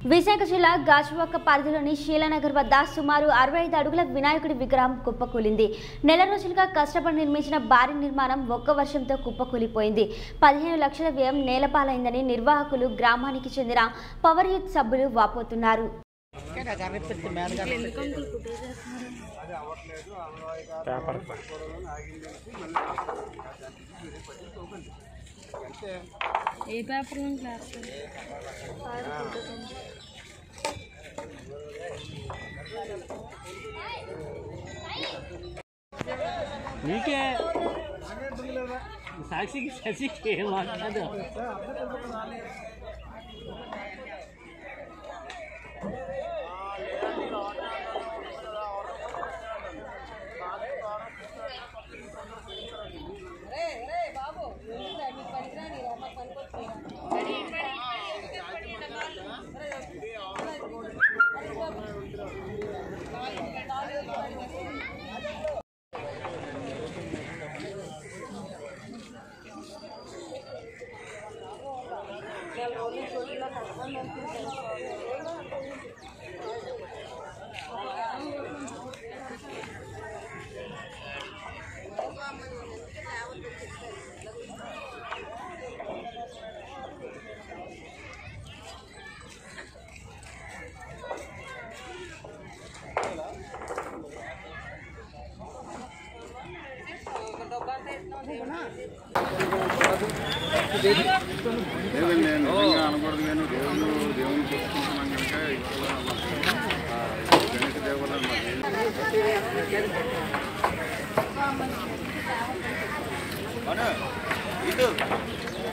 విశాఖ జిల్లా గాజువాక పరిధిలోని శీలానగర్ వద్ద సుమారు అరవై ఐదు అడుగుల వినాయకుడి విగ్రహం కుప్పకూలింది నెల రోజులుగా కష్టపడి నిర్మించిన భారీ నిర్మాణం ఒక్క వర్షంతో కుప్పకూలిపోయింది పదిహేను లక్షల వ్యయం నేలపాలైందని నిర్వాహకులు గ్రామానికి చెందిన పవర్ యూత్ సభ్యులు వాపోతున్నారు ఏ పేపర్ నుంచి రాస్తారు నీకే సాక్షికి శశికి ఏం మాట్లాడదు లేదండి నేను నిజంగా అనకూడదు కానీ రోజు దేవుని చెప్పుకుంటున్నాం కనుక ఇవాళ ఆ, గణేష్ దేవాలయం మాకు ఇటు